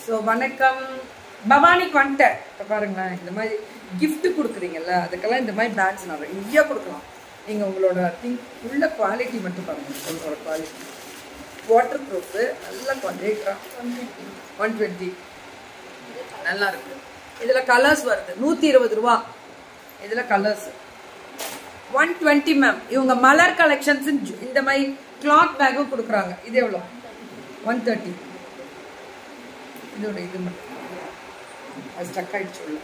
So வணக்கம் பவானிக்கு வந்துட்டேன் இப்போ பாருங்களேன் இந்த மாதிரி gift கொடுக்குறீங்கல்ல அதுக்கெல்லாம் இந்த மாதிரி பேட்ஸ் நிறைய கொடுக்கலாம் நீங்கள் உங்களோட திங்க் உள்ள குவாலிட்டி மட்டும் பாருங்கள் உங்களோட குவாலிட்டி வாட்டர் ப்ரூஃபு நல்ல குவாலிட்டி ஒன் டுவெண்ட்டி நல்லா இருக்கு இதில் கலர்ஸ் வருது நூற்றி இருபது ரூபா இதில் கலர்ஸ் ஒன் டுவெண்ட்டி மேம் இவங்க மலர் கலெக்ஷன்ஸ் இந்த மாதிரி கிளாத் பேக்கும் கொடுக்குறாங்க இது எவ்வளோ ஒன் தேர்ட்டி இதோட இது மட்டும் அது ஸ்டக் ஆயிடுச்சு உள்ள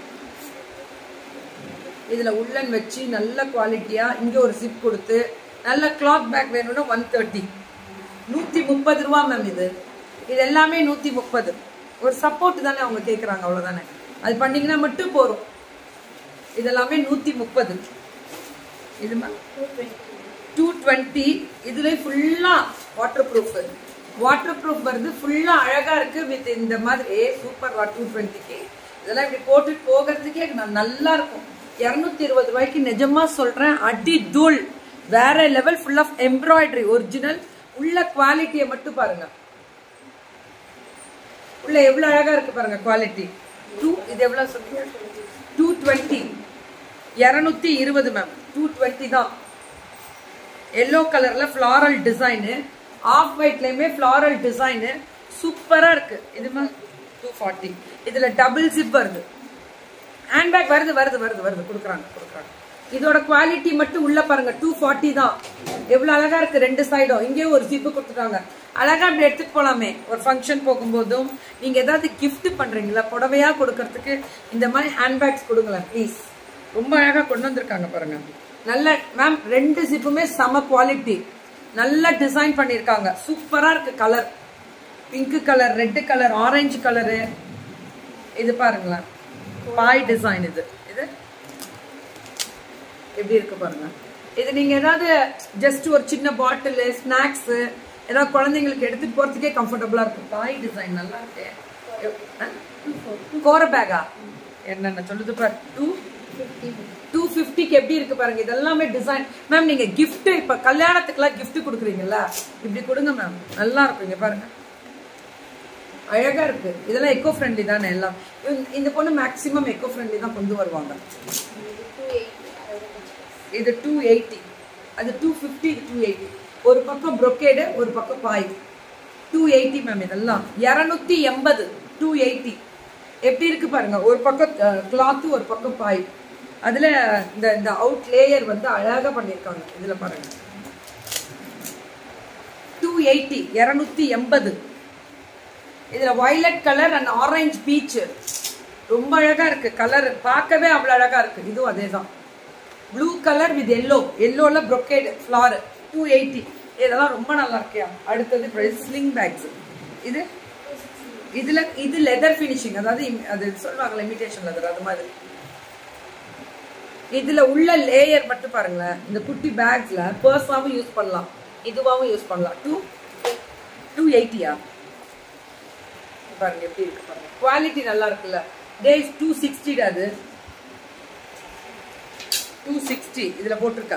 இதில் உள்ளன் வச்சு நல்ல குவாலிட்டியாக இங்கே ஒரு சிப் கொடுத்து நல்ல கிளாத் பேக் வேணும்னா ஒன் தேர்ட்டி நூற்றி முப்பது ரூபா மேம் இது இது எல்லாமே நூற்றி முப்பது ஒரு சப்போர்ட் தானே அவங்க கேட்குறாங்க அவ்வளோதானே அது பண்ணீங்கன்னா மட்டும் போதும் இதெல்லாமே நூற்றி முப்பது இது மேம் டூ டுவெண்ட்டி இதுல ஃபுல்லா வாட்டர் ப்ரூஃப் வாட்டர் ப்ரூஃப் வருது ஃபுல்லா அழகா இருக்கு வித் இந்த மாதிரி சூப்பர் வா டூ டுவெண்ட்டிக்கு இதெல்லாம் இப்படி போட்டுட்டு போகிறதுக்கே நான் நல்லா இருக்கும் இரநூத்தி இருபது ரூபாய்க்கு நிஜமா சொல்றேன் அடி தூள் வேற level full of embroidery original உள்ள குவாலிட்டியை மட்டும் பாருங்க உள்ள எவ்வளவு அழகா இருக்கு பாருங்க குவாலிட்டி டூ இது எவ்வளவு சொல்லுங்க டூ டுவெண்ட்டி இரநூத்தி இருபது மேம் டூ டுவெண்ட்டி தான் எல்லோ கலர்ல ஃப்ளாரல் டிசைனு ஆஃப் ஒயிட்லயுமே ஃப்ளாரல் டிசைனு சூப்பரா இருக்கு இது டூ ஃபார்ட்டி இதுல டபுள் ஜிப் வருது ஹேண்ட்பேக் வருது வருது வருது வருது கொடுக்குறாங்க கொடுக்குறாங்க இதோட குவாலிட்டி மட்டும் உள்ள பாருங்க டூ ஃபார்ட்டி தான் எவ்வளவு அழகா இருக்கு ரெண்டு சைடும் இங்கேயும் ஒரு ஜிப்பு கொடுத்துட்டாங்க அழகா இப்படி எடுத்துட்டு போலாமே ஒரு ஃபங்க்ஷன் போகும்போதும் நீங்க ஏதாவது gift பண்றீங்களா புடவையா கொடுக்கறதுக்கு இந்த மாதிரி ஹேண்ட்பேக்ஸ் கொடுங்களேன் ப்ளீஸ் ரொம்ப அழகா கொண்டு வந்திருக்காங்க பாருங்க நல்ல மேம் ரெண்டு ஜிப்புமே செம குவாலிட்டி நல்ல டிசைன் பண்ணியிருக்காங்க சூப்பரா இருக்கு colour pink colour red colour orange colour இது பாருங்களேன் பாய் டிசைன் இது இது எப்படி இருக்கு பாருங்க இது நீங்க ஏதாவது ஜஸ்ட் ஒரு சின்ன பாட்டில் ஸ்நாக்ஸ் ஏதாவது குழந்தைங்களுக்கு எடுத்துட்டு போறதுக்கே கம்ஃபர்டபுளா இருக்கும் பாய் டிசைன் நல்லா இருக்கு கோர பேக்கா என்னென்ன சொல்லுது பாரு டூ டூ ஃபிஃப்டிக்கு எப்படி இருக்கு பாருங்க இதெல்லாமே டிசைன் மேம் நீங்க gift இப்ப கல்யாணத்துக்குலாம் gift கொடுக்குறீங்கல்ல இப்படி கொடுங்க மேம் நல்லா இருக்கும் இங்க பாருங்க அழகா இருக்கு இதெல்லாம் எக்கோ ஃப்ரெண்ட்லி தானே எல்லாம் இவங்க- இந்த பொண்ணு மேக்ஸிமம் எக்கோ ஃப்ரெண்ட்லி தான் கொண்டு வருவாங்க இது டூ எயிட்டி அது டூ ஃபிஃப்டி இது டூ எயிட்டி ஒரு பக்கம் brocade ஒரு பக்கம் பாய் டூ எயிட்டி மேம் இதெல்லாம் இரநூத்தி எண்பது டூ எயிட்டி எப்படி இருக்கு பாருங்க ஒரு பக்கம் கிளாத்து ஒரு பக்கம் பாய் அதுல இந்த இந்த அவுட் லேயர் வந்து அழகா பண்ணியிருக்காங்க இதுல பாருங்க டூ எயிட்டி இரநூத்தி எண்பது இதுல violet colour and orange peach ரொம்ப அழகா இருக்கு கலர் பார்க்கவே அவ்வளவு அழகா இருக்கு இதுவும் அதே தான் ப்ளூ கலர் வித் எல்லோ எல்லோல brocade ஃப்ளார் டூ எயிட்டி இதெல்லாம் ரொம்ப நல்லா இருக்கியா அடுத்தது ஸ்லிங் பேக்ஸ் இது இதுல இது லெதர் ஃபினிஷிங் அதாவது im- அது சொல்லுவாங்கல்ல இமிடேஷன் லெதர் அது மாதிரி இதுல உள்ள லேயர் மட்டும் பாருங்களேன் இந்த குட்டி பேக்ஸ்ல பர்ஸாவும் யூஸ் பண்ணலாம் இதுவாவும் யூஸ் பண்ணலாம் டூ டூ எயிட்டியா பாருங்க எப்படி இருக்கு பாருங்க குவாலிட்டி நல்லா இருக்குல்ல டேஸ் டூ சிக்ஸ்டி அது டூ சிக்ஸ்டி இதுல போட்டிருக்கா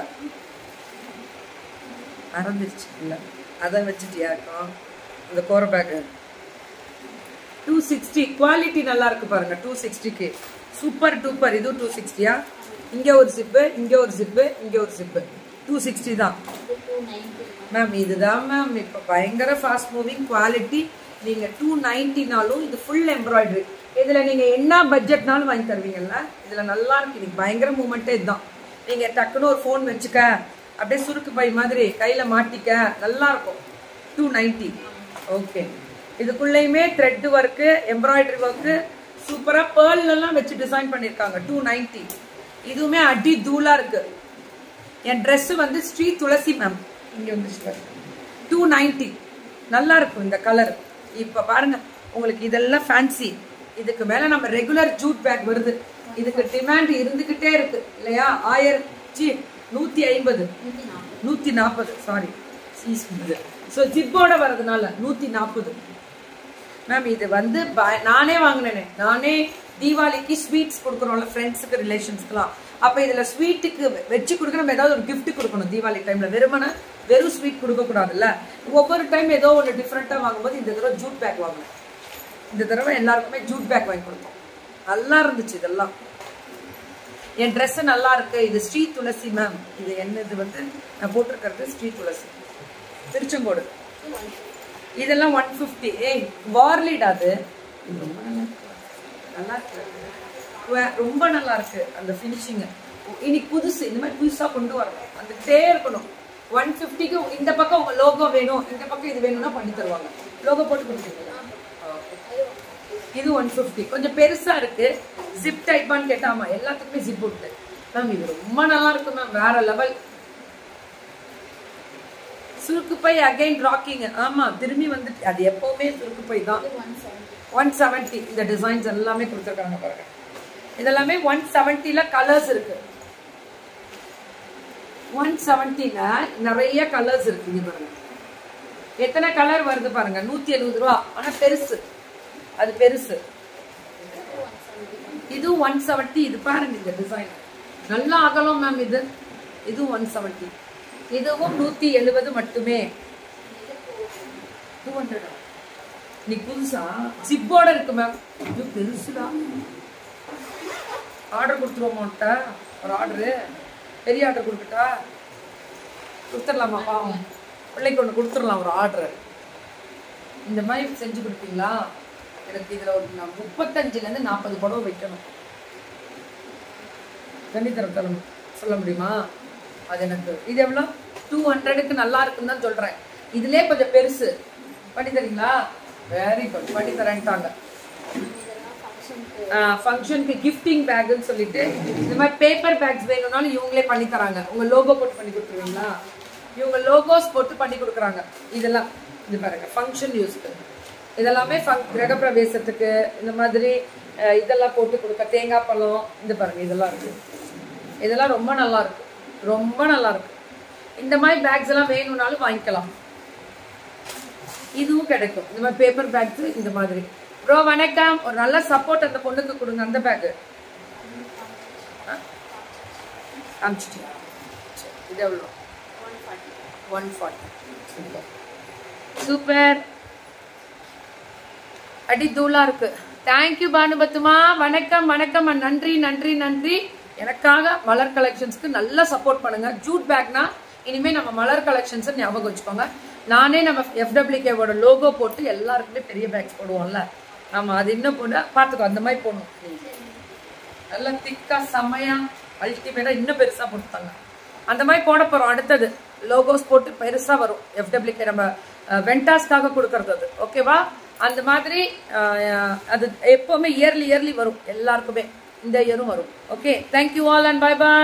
மறந்துருச்சு இல்ல அதை வச்சுட்டியா இருக்கும் இந்த கோர பேக்கு டூ சிக்ஸ்டி குவாலிட்டி நல்லா இருக்கு பாருங்க டூ சிக்ஸ்டிக்கு சூப்பர் டூப்பர் இதுவும் டூ சிக்ஸ்டியா இங்க ஒரு சிப்பு இங்க ஒரு சிப்பு இங்க ஒரு சிப்பு டூ சிக்ஸ்டி தான் மேம் இதுதான் மேம் இப்போ பயங்கர ஃபாஸ்ட் மூவிங் குவாலிட்டி நீங்க டூ நைன்டினாலும் இது ஃபுல் எம்ப்ராய்டரி இதுல நீங்க என்ன பட்ஜெட்னாலும் வாங்கி தருவீங்கல்ல இதுல நல்லா இருக்கு இன்னைக்கு பயங்கர மூமெண்ட்டே இதுதான் நீங்க டக்குன்னு ஒரு ஃபோன் வச்சுக்க அப்படியே சுருக்கு பை மாதிரி கையில மாட்டிக்க நல்லா இருக்கும் டூ நைன்டி ஓகே இதுக்குள்ளேயுமே த்ரெட் ஒர்க்கு எம்ப்ராய்டரி ஒர்க்கு சூப்பரா பேர்ல் எல்லாம் வச்சு டிசைன் பண்ணியிருக்காங்க டூ நைன்டி இதுவுமே அடி தூளா இருக்கு என் Dress வந்து ஸ்ரீ துளசி மேம் இங்க வந்துச்சு டூ நைன்டி நல்லா இருக்கும் இந்த கலர் இப்ப பாருங்க உங்களுக்கு இதெல்லாம் ஃபேன்சி இதுக்கு மேல நம்ம ரெகுலர் ஜூட் பேக் வருது இதுக்கு டிமாண்ட் இருந்துகிட்டே இருக்கு இல்லையா ஆயிரத்தி நூத்தி ஐம்பது நூத்தி நாற்பது சாரி ஸோ ஜிப்போட வர்றதுனால நூத்தி நாற்பது மேம் இது வந்து ப- நானே வாங்கினேனே நானே தீபாவளிக்கு ஸ்வீட்ஸ் கொடுக்குறோம்ல ஃப்ரெண்ட்ஸுக்கு ரிலேஷன்ஸ்க்குலாம் அப்போ இதில் ஸ்வீட்டுக்கு வச்சு கொடுக்க நம்ம ஏதாவது ஒரு gift கொடுக்கணும் தீபாவளி டைமில் வெறுமனே வெறும் ஸ்வீட் கொடுக்கக்கூடாதுல்ல ஒவ்வொரு டைம் ஏதோ ஒன்று டிஃப்ரெண்ட்டாக வாங்கும்போது இந்த தடவை ஜூட் பேக் வாங்கினேன் இந்த தடவை எல்லாருக்குமே ஜூட் பேக் வாங்கி கொடுத்தோம் நல்லா இருந்துச்சு இதெல்லாம் என் ட்ரெஸ் நல்லா இருக்கு இது ஸ்ரீ துளசி மேம் இது என்னது வந்து நான் போட்டிருக்கிறது ஸ்ரீ துளசி திருச்செங்கோடு இதெல்லாம் ஒன் ஃபிஃப்டி ஏய் வார்லிட் அது இது ரொம்ப நல்லா இருக்கு. நல்லா இருக்கு வே- ரொம்ப நல்லா இருக்கு அந்த ஃபினிஷிங் இன்னைக்கு புதுசு இந்த மாதிரி புதுசா கொண்டு வரணும் வந்துட்டே இருக்கணும் ஒன் ஃபிஃப்டிக்கு இந்த பக்கம் உங்க லோகோ வேணும் இந்த பக்கம் இது வேணும்னா பண்ணி தருவாங்க லோகோ போட்டு கொடுத்துருக்கீங்களா இது ஒன் ஃபிஃப்டி கொஞ்சம் பெருசா இருக்கு ஜிப் டைப்பான்னு கேட்டா ஆமா எல்லாத்துக்குமே ஜிப் உண்டு மேம் இது ரொம்ப நல்லா இருக்கு மேம் வேற லெவல் சுருக்கு பை அகைன் ராக்கிங் ஆமா திரும்பி வந்துட்டு அது எப்பவுமே சுருக்கு பை தான் ஒன் செவன்ட்டி இந்த டிசைன்ஸ் எல்லாமே கொடுத்துருக்காங்க பாருங்க இதெல்லாமே ஒன் செவன்ட்டில கலர்ஸ் இருக்கு ஒன் செவன்ட்டில நிறைய கலர்ஸ் இருக்கு இங்க பாருங்க எத்தனை கலர் வருது பாருங்க நூத்தி எழுபது ரூபா ஆனா பெருசு அது பெருசு இது ஒன் செவன்ட்டி இது பாருங்க இந்த டிசைன் நல்லா அகலம் மேம் இது இது ஒன் செவன்ட்டி இதுவும் நூத்தி எழுபது மட்டுமே டூ ஹண்ட்ரடா நீ புதுசா ஜிப்போட இருக்கு மேம் இது பெருசுடா ஆர்டர் கொடுத்துருவோமாட்ட ஒரு ஆர்டரு பெரிய ஆர்டர் கொடுக்கட்டா கொடுத்துடலாமா பாவம் பிள்ளைக்கு ஒன்று கொடுத்துடலாம் ஒரு ஆர்டர் இந்த மாதிரி செஞ்சு கொடுப்பீங்களா எனக்கு இதுல ஒரு நான் முப்பத்தஞ்சுலேருந்து நாற்பது புடவை வைக்கணும் தண்ணித்தரம் தர சொல்ல முடியுமா அது எனக்கு இது எவ்வளோ டூ ஹண்ட்ரடுக்கு நல்லா இருக்குன்னு தான் சொல்றேன் இதுலயே கொஞ்சம் பெருசு பண்ணி தரீங்களா வெரி குட் பண்ணி தரேன்ட்டாங்க ஃபங்க்ஷனுக்கு கிஃப்டிங் பேக்குன்னு சொல்லிட்டு இந்த மாதிரி பேப்பர் பேக்ஸ் வேணும்னாலும் இவங்களே பண்ணி தராங்க உங்க லோகோ போட்டு பண்ணி கொடுத்துருவீங்களா இவங்க லோகோஸ் போட்டு பண்ணி கொடுக்குறாங்க இதெல்லாம் இது பாருங்க ஃபங்க்ஷன் யூஸ்க்கு இதெல்லாமே ஃபங் கிரகப்பிரவேசத்துக்கு இந்த மாதிரி அஹ், இதெல்லாம் போட்டு கொடுக்க தேங்காய் பழம் இந்த பாருங்க இதெல்லாம் இருக்கு இதெல்லாம் ரொம்ப நல்லா இருக்கு ரொம்ப நல்லா இருக்கு இந்த மாதிரி பேக்ஸ் எல்லாம் வேணும்னாலும் வாங்கிக்கலாம் இதுவும் கிடைக்கும் இந்த மாதிரி பேப்பர் பேக்ஸ் இந்த மாதிரி ப்ரோ வணக்கம் ஒரு நல்ல சப்போர்ட் அந்த பொண்ணுக்கு கொடுங்க அந்த பேக் அனுப்பிச்சிட்டியா சரி, இது எவ்வளோ ஒன் ஃபார்ட்டி சூப்பர் அடி தூளா இருக்கு தேங்க்யூ பானுபத்துமா வணக்கம் வணக்கம் அண்ட் நன்றி நன்றி நன்றி எனக்காக மலர் கலெக்ஷன்ஸ்க்கு நல்லா சப்போர்ட் பண்ணுங்க ஜூட் பேக்னா இனிமே நம்ம மலர் கலெக்ஷன்ஸ் ஞாபகம் வச்சுக்கோங்க நானே நம்ம எஃப்டபிள்யூகேவோட லோகோ போட்டு எல்லாருக்குமே பெரிய பேக்ஸ் போடுவோம்ல ஆமா அது இன்னும் போட பாத்துக்கோ அந்த மாதிரி போடணும் நல்லா திக்கா செம்மையா அல்டிமேட்டா இன்னும் பெருசா போட்டுத்தாங்க அந்த மாதிரி போட போறோம் அடுத்தது லோகோஸ் போட்டு பெருசா வரும் எஃப்டபிள்யூகே நம்ம வெண்டாஸ்க்காக கொடுக்கறது அது ஓகேவா அந்த மாதிரி அஹ், அது எப்பவுமே இயர்லி இயர்லி வரும் எல்லாருக்குமே இந்த இயரும் வரும் okay thank you all and bye by